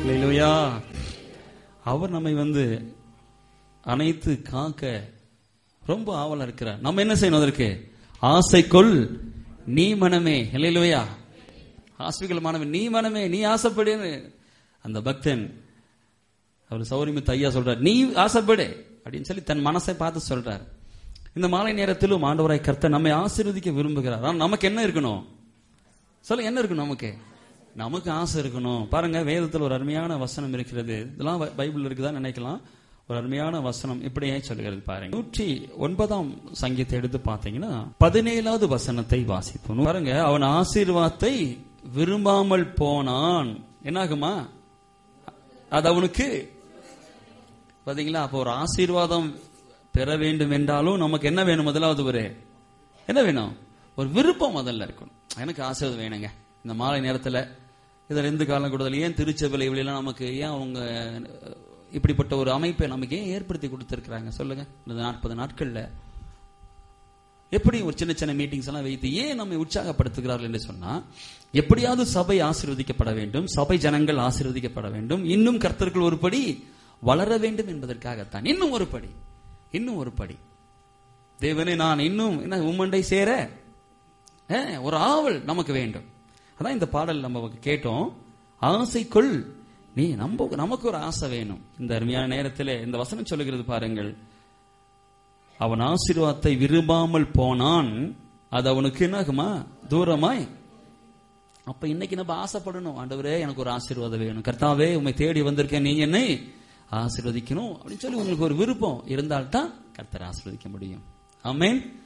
இல்லையா அவர் நம்மை வந்து அனைத்து காக்க ரொம்ப ஆவலா இருக்கிறார் நம்ம என்ன செய்யணும் அதற்கு ஆசைக்குள் நீ மனமே இல்லையா ஆஸ்பிகள் மாணவன் நீ மனமே நீ ஆசைப்படுன்னு அந்த பக்தன் அவர் சௌரியமித்து ஐயா சொல்றார் நீ ஆசைப்படு அப்படின்னு சொல்லி தன் மனசை பார்த்து சொல்றார் இந்த மாலை நேரத்திலும் ஆண்டவராய் கர்த்தர் நம்மை ஆசீர்வதிக்க விரும்புகிறார் ஆனா நமக்கு என்ன இருக்கணும் சொல்ல என்ன இருக்கணும் நமக்கு நமக்கு ஆசை இருக்கணும் பாருங்க வேதத்தில் ஒரு அருமையான வசனம் இருக்கிறது இதெல்லாம் பை- பைபிள் இருக்குதா நினைக்கலாம் ஒரு அருமையான வசனம் இப்படியே சொல்கிறது பாருங்க நூற்றி ஒன்பதாம் சங்கீத்தை எடுத்து பார்த்தீங்கன்னா பதினேழாவது வசனத்தை வாசிப்போம் பாருங்க அவன் ஆசீர்வாதத்தை விரும்பாமல் போனான் என்னாகுமா அது அவனுக்கு பாத்தீங்களா அப்போ ஒரு ஆசீர்வாதம் பெற வேண்டும் என்றாலும் நமக்கு என்ன வேணும் முதலாவது ஒரு என்ன வேணும் ஒரு விருப்பம் முதல்ல இருக்கணும் எனக்கு ஆசீர்வாதம் வேணுங்க இந்த மாலை நேரத்துல இதுல இருந்து காலம் கூடுதல் ஏன் திருச்சபையில் இவ்வளவு நமக்கு ஏன் அவங்க அஹ், இப்படிப்பட்ட ஒரு அமைப்பை நமக்கு ஏன் ஏற்படுத்தி கொடுத்திருக்கிறாங்க சொல்லுங்க இந்த நாற்பது நாட்கள்ல எப்படி ஒரு சின்ன சின்ன மீட்டிங்ஸ் எல்லாம் வைத்து ஏன் நம்மை உற்சாகப்படுத்துகிறார்கள் என்று சொன்னா எப்படியாவது சபை ஆசீர்வதிக்கப்பட வேண்டும் சபை ஜனங்கள் ஆசீர்வதிக்கப்பட வேண்டும் இன்னும் கர்த்தர்கள் ஒரு படி வளர வேண்டும் என்பதற்காகத்தான் இன்னும் ஒரு படி இன்னும் ஒரு படி தேவனே நான் இன்னும் என்ன உம்மண்டை சேர அஹ், ஒரு ஆவல் நமக்கு வேண்டும் அதான் இந்த பாடல் நம்ம கேட்டோம் ஆசைக்குள் நீ நம்ம நமக்கு ஒரு ஆசை வேணும் இந்த அருமையான நேரத்திலே இந்த வசனம் சொல்லுகிறது பாருங்கள் அவன் ஆசீர்வாதத்தை விரும்பாமல் போனான் அது அவனுக்கு என்னாகுமா தூரமாய் அப்ப இன்னைக்கு நம்ம ஆசைப்படணும் ஆண்டவரே எனக்கு ஒரு ஆசீர்வாதம் வேணும் கர்த்தாவே உண்மை தேடி வந்திருக்கேன் நீங்க என்னை ஆசீர்வதிக்கணும் அப்படின்னு சொல்லி உங்களுக்கு ஒரு விருப்பம் இருந்தால்தான் கர்த்தர் ஆசீர்வதிக்க முடியும் ஆமென்